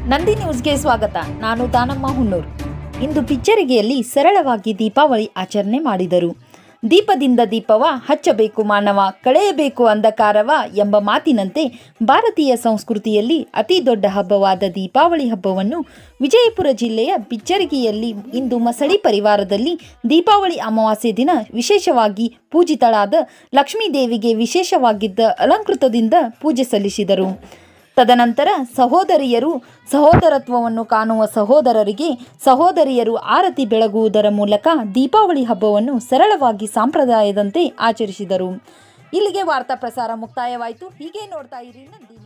ನಂದಿ ನ್ಯೂಸ್ಗೆ ಸ್ವಾಗತ ನಾನು ದಾನಮ್ಮ ಹುಣ್ಣೂರು ಇಂದು ಪಿಚ್ಚರಿಗೆಯಲ್ಲಿ ಸರಳವಾಗಿ ದೀಪಾವಳಿ ಆಚರಣೆ ಮಾಡಿದರು ದೀಪದಿಂದ ದೀಪವ ಹಚ್ಚಬೇಕು ಮಾನವ ಕಳೆಯಬೇಕು ಅಂಧಕಾರವ ಎಂಬ ಮಾತಿನಂತೆ ಭಾರತೀಯ ಸಂಸ್ಕೃತಿಯಲ್ಲಿ ಅತಿ ದೊಡ್ಡ ಹಬ್ಬವಾದ ದೀಪಾವಳಿ ಹಬ್ಬವನ್ನು ವಿಜಯಪುರ ಜಿಲ್ಲೆಯ ಬಿಚ್ಚರಿಗೆಯಲ್ಲಿ ಇಂದು ಮಸಳಿ ಪರಿವಾರದಲ್ಲಿ ದೀಪಾವಳಿ ಅಮಾವಾಸ್ಯೆ ದಿನ ವಿಶೇಷವಾಗಿ ಪೂಜಿತಳಾದ ಲಕ್ಷ್ಮೀ ದೇವಿಗೆ ವಿಶೇಷವಾಗಿದ್ದ ಅಲಂಕೃತದಿಂದ ಪೂಜೆ ಸಲ್ಲಿಸಿದರು ತದನಂತರ ಸಹೋದರಿಯರು ಸಹೋದರತ್ವವನ್ನು ಕಾಣುವ ಸಹೋದರರಿಗೆ ಸಹೋದರಿಯರು ಆರತಿ ಬೆಳಗುವುದರ ಮೂಲಕ ದೀಪಾವಳಿ ಹಬ್ಬವನ್ನು ಸರಳವಾಗಿ ಸಂಪ್ರದಾಯದಂತೆ ಆಚರಿಸಿದರು ಇಲ್ಲಿಗೆ ವಾರ್ತಾ ಪ್ರಸಾರ ಮುಕ್ತಾಯವಾಯಿತು ಹೀಗೆ ನೋಡ್ತಾ ಇರಿ ನಂದಿ